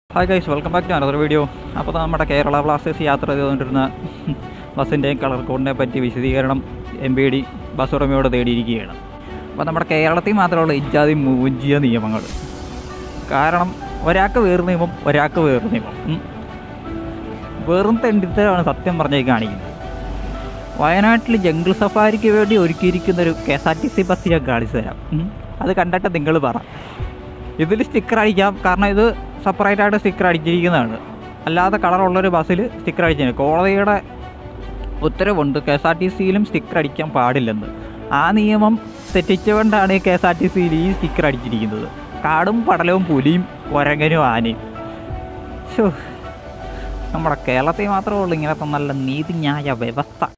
Hi guys welcome back to another video അപ്പോൾ നമ്മുടെ Kerala Blasters യാത്ര ചെയ്തുകൊണ്ടിരുന്ന ബസ്സിൻ്റെയും കളർ കോഡിനെ പറ്റി വിശദീകരണം എം ബി ഡി ബസ് ഉടമയോട് തേടിയിരിക്കുകയാണ് അപ്പോൾ നമ്മുടെ കേരളത്തിൽ മാത്രമുള്ള ഇജാതി മൂജിയ നിയമങ്ങൾ കാരണം ഒരാൾക്ക് വേറെ നിയമം ഒരാൾക്ക് വേറെ നിയമം ഉം. വെറും തെണ്ടിത്തരമാണ് സത്യം പറഞ്ഞേ കാണിക്കുന്നത് വയനാട്ടിൽ ജംഗിൾ സഫാരിക്ക് വേണ്ടി ഒരുക്കിയിരിക്കുന്ന ഒരു K S R T C bus ഞാൻ കാണിച്ചു തരാം ഉം. അത് കണ്ടിട്ട് നിങ്ങൾ പറ ഇതിൽ സ്റ്റിക്കർ അടിക്കാം കാരണം ഇത് സെപ്പറേറ്റ് ആയിട്ട് സ്റ്റിക്കർ അടിച്ചിരിക്കുന്നതാണ് അല്ലാതെ കളറുള്ളൊരു ബസ്സിൽ സ്റ്റിക്കർ അടിച്ചില്ല കോടതിയുടെ ഉത്തരവുണ്ട് കെ എസ് ആർ ടി സിയിലും സ്റ്റിക്കർ അടിക്കാൻ പാടില്ലെന്ന് ആ നിയമം തെറ്റിച്ചുകൊണ്ടാണ് കെ എസ് ആർ ടി സിയിൽ ഈ സ്റ്റിക്കർ അടിച്ചിരിക്കുന്നത് കാടും പടലവും പുലിയും കുരങ്ങനും ആനയും ശോ, നമ്മുടെ കേരളത്തിൽ മാത്രമേ ഉള്ളൂ ഇങ്ങനത്തെ നല്ല നീതിന്യായ വ്യവസ്ഥ